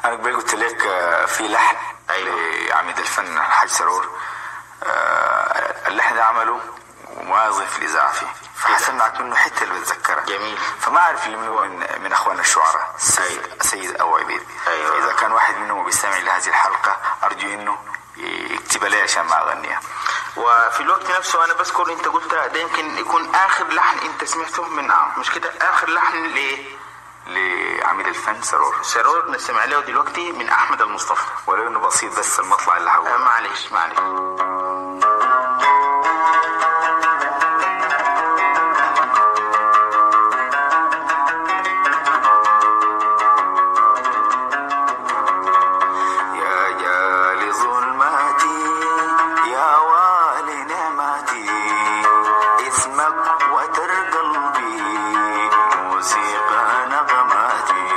انا قبل قلت لك آه، في لحن أيوة. لعميد الفن الحاج سرور آه، اللحن ده عمله وما ضيف الاذاعه فيه فحسمعك منه حته اللي بتذكرها جميل. فما اعرف اللي منه من من اخواننا الشعراء السيد سيد او عبيد أيوة. اذا كان واحد منهم بيستمع لهذه الحلقه ارجو انه يكتب لي عشان ما اغنيها وفي الوقت نفسه انا بذكر انت قلت ده يمكن يكون اخر لحن انت سمعته من مش كده اخر لحن لايه؟ لعميد الفن سرور سرور نستمع له دلوقتي من احمد المصطفى ولو انه بسيط بس المطلع اللي آه حقوله معلش معلش يا جال ظلماتي يا والي نعمتي اسمك وتر قلبي موسيقى نغماتي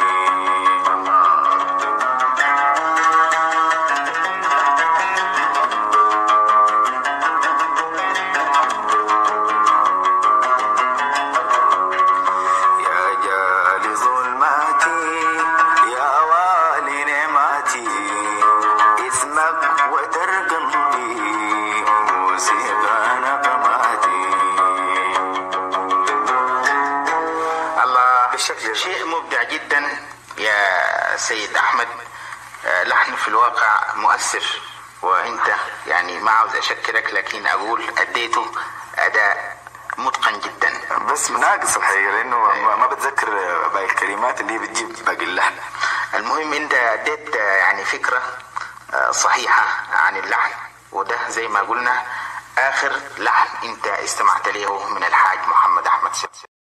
يا جال ظلماتي يا والي نعمتي اسمك وتر قلبي موسيقى نغماتي الله بالشكل ده. شيء مبدع جدا يا سيد احمد آه، لحن في الواقع مؤثر وانت يعني ما عاوز اشكرك لكن اقول اديته اداء متقن جدا بس ناقص الحقيقه لانه ما- ما بتذكر باقي الكلمات اللي هي بتجيب باقي اللحن المهم انت اديت آه، يعني فكره آه، صحيحه عن اللحن وده زي ما قلنا اخر لحن انت استمعت له من الحاج محمد احمد سبسي